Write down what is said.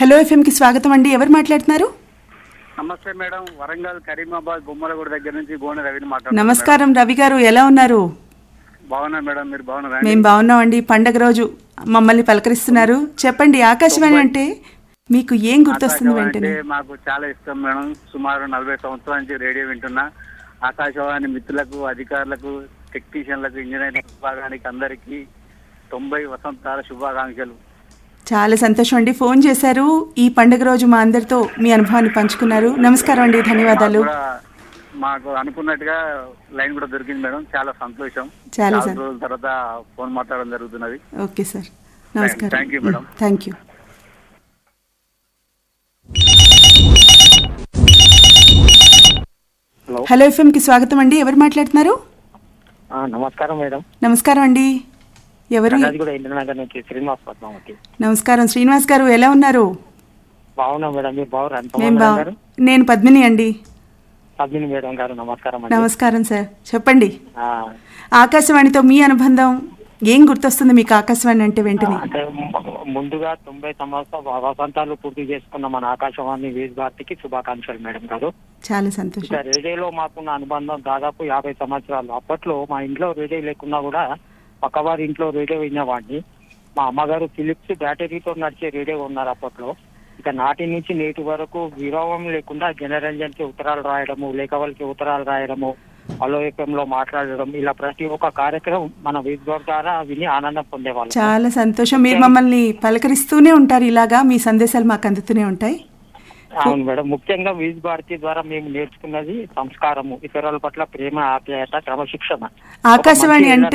Hello ఎఫ్ఎంకి స్వాగతం అండి ఎవరు మాట్లాడుతున్నారు నమస్తే మేడం వరంగల్ కరీమాబాద్ బొమ్మలగూడ దగ్గర నుంచి గోనె రవిని మాట్లాడుతున్నాను నమస్కారం రవి గారు ఎలా ఉన్నారు మేడం. బాగున్నా మేడం మీరు బాగున్నారా అండి? మేము బాగున్నామండి పండగ రోజు మమ్మల్ని పలకరిస్తున్నారు చెప్పండి ఆకాశవాణి అంటే మీకు ఏం గుర్తొస్తుంది ఆకాశవాణి వెంటనే అంటే మాకు చాలా ఇష్టం మేడం సుమారు నలభై సంవత్సరాల నుంచి రేడియో వింటున్నా ఆకాశవాణి మిత్రులకు అధికారులకు టెక్నీషియన్లకు ఇంజనీరింగ్ విభాగానికి అందరికీ తొంభై వసంతాల శుభాకాంక్షలు చాలా సంతోషం అండి ఫోన్ చేశారు ఈ పండగ రోజు మా అందరితో మీ అనుభవాన్ని పంచుకున్నారు నమస్కారం అండి ధన్యవాదాలు మాకు కూడా మాకు అనుకున్నట్టుగా లైన్ కూడా దొరికింది మేడం చాలా సంతోషం చాలా చాలా సం- రోజుల తర్వాత ఫోన్ మాట్లాడడం జరుగుతున్నది ఓకే సార్ నమస్కారం Thank you, madam. Thank you hello hello ఎఫ్ఎంకి స్వాగతం అండి ఎవరు మాట్లాడుతున్నారు ఆ, నమస్కారం మేడం నమస్కారం అండి ఎవరు అది కూడా ఇంద్రనగర్ నుంచి శ్రీనివాస్ పద్మావతి నమస్కారం శ్రీనివాస్ గారు ఎలా ఉన్నారు బాగున్నా మేడం మీరు బాగున్నారు ఎంత మేము బా గారు నేను పద్మిని అండి పద్మిని మేడం గారు నమస్కారం అండి నమస్కారం సార్ చెప్పండి ఆ, ఆకాశవాణితో మీ అనుబంధం ఏం గుర్తొస్తుంది మీకు ఆకాశవాణి అంటే వెంటనే అంటే ము- ముందుగా తొంభై సంవత్సరాల వసంతాలు పూర్తి చేసుకున్న మన ఆకాశవాణి వీజ్ భారతికి శుభాకాంక్షలు మేడం గారు చాలా ఇక సంతోషం రేడియోలో మాకున్న అనుబంధం దాదాపు యాభై సంవత్సరాలు అప్పట్లో మా ఇంట్లో రేడియో లేకున్నా కూడా పక్కవారి ఇంట్లో రేడియో వినేవాడిని మా అమ్మగారు ఫిలిప్స్ బ్యాటరీతో నడిచే రేడియో ఉన్నారు అప్పట్లో ఇక నాటి నుంచి నేటి వరకు విరామం లేకుండా జనరంజన్ కి ఉత్తరాలు రాయడము లేఖవలకి ఉత్తరాలు రాయడము అలో లో మాట్లాడడం ఇలా ప్రతి ఒక్క కార్యక్రమం మన విద్వార్ ద్వారా విని ఆనందం పొందేవాళ్ళం చాలా సంతోషం మీరు మమ్మల్ని పలకరిస్తూనే ఉంటారు ఇలాగా మీ సందేశాలు మాకు అందుతూనే ఉంటాయి అవును మేడం ముఖ్యంగా వీజ్ భారతి ద్వారా మేము నేర్చుకున్నది సంస్కారము ఇతరుల పట్ల ప్రేమ ఆప్యాయత క్రమశిక్షణ ఆకాశవాణి ఒక మంచి అంటే